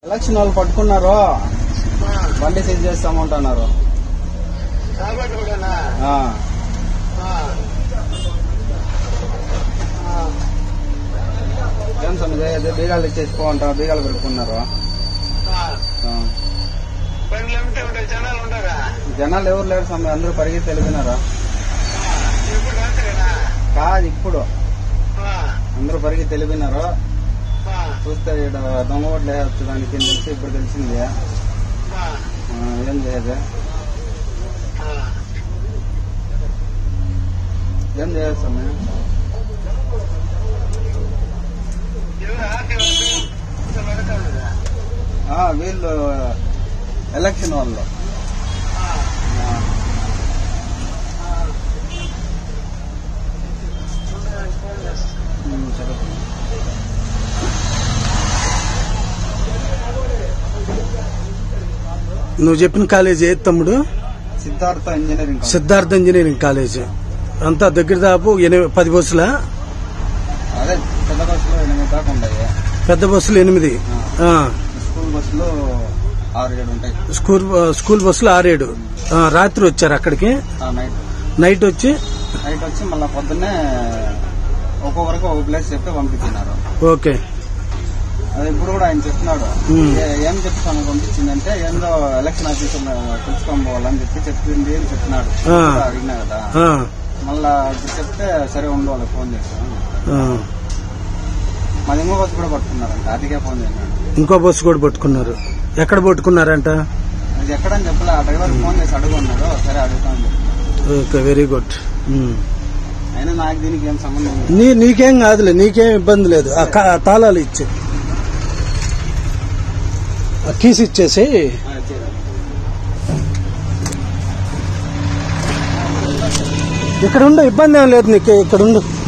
Election వాళ్ళు పట్టుకున్నారు బండి సీజ్ చేస్తామంటున్నారు కాబట్టి కూడానా ఆ, ఏం సమస్య అదే బీగాలు ఇచ్చేసిపోమంటారు బీగాలు పెట్టుకున్నారు ఆ. బండ్లు ఏమిటి ఉంటాయి జనాలు ఉండరా జనాలు ఎవరు లేరు సమయం అందరూ పరిగెత్తి వెళ్ళిపోయినారు ఇప్పుడు రాత్రినా కాదు ఇప్పుడు అందరూ పరిగెత్తి వెళ్ళిపోయినారు చూస్తే ఇక్కడ దొంగ ఓట్లు వేయచ్చు దానికి తెలిసి ఇప్పుడు తెలిసింది ఆ, ఏం చేయదు ఏం చేయదు సమయం ఎవరు ఆర్టీ వాళ్ళు పెడతారు ఆ, వీళ్ళు ఎలక్షన్ వాళ్ళు ఆ, ఉమ్, సరే నువ్వు చెప్పిన కాలేజ్ ఏది తమ్ముడు Siddhartha engineering college. Siddhartha engineering college అంతా దగ్గర దాపు ఎనిమిది పది బస్సుల అదే పెద్ద బస్సులో ఎనిమిది దాకా ఉంటాయి పెద్ద బస్సులు ఎనిమిది ఆ, స్కూల్ బస్సులో ఆరు ఏడు ఉంటాయి స్కూల్ స్కూల్ బస్సులు ఆరేడు ఆ, రాత్రి వచ్చారు అక్కడికి ఆ నైట్ నైట్ వచ్చి నైట్ వచ్చి మళ్ళీ పొద్దున్నే ఒక్కొక్కరికి ఒక ప్లేస్ చెప్పి పంపించినారు ఓకే అది ఇప్పుడు కూడా ఆయన చెప్తున్నాడు ఉమ్. ఏ- ఏం చెప్తాను పంపించిందంటే ఏందో ఎలక్షన్ ఆఫీసర్ తెలుసుకొని పోవాలని చెప్పి చెప్పింది అని చెప్తున్నాడు ఆ. కూడా అడిగినా కదా ఆ, మళ్ళా ఇప్పుడు చెప్తే సరే ఉండు వాళ్ళకి ఫోన్ చేస్తాను ఆ. మాది ఇంకో బస్సు కూడా పట్టుకున్నారంట అదికే ఫోన్ చేసినాడు ఇంకో బస్సు కూడా పట్టుకున్నారు ఎక్కడ పట్టుకున్నారంట అది ఎక్కడని చెప్పలే ఆ డ్రైవర్ ఫోన్ చేసి అడుగున్నాడు సరే అడుగుతాను చెప్పి ఓకే వెరీ గుడ్ ఉమ్. అయినా నాకు దీనికి ఏం సంబంధం లేదు నీ నీకేం కాదులే నీకేం ఇబ్బంది లేదు ఆ కా- ఆ తాళాలు ఇచ్చే ఆ కీస్ ఇచ్చేసి ఆ, చేయాలి. ఇక్కడ ఉండు ఇబ్బంది ఏం లేదు నీకు ఇక్కడ ఉండు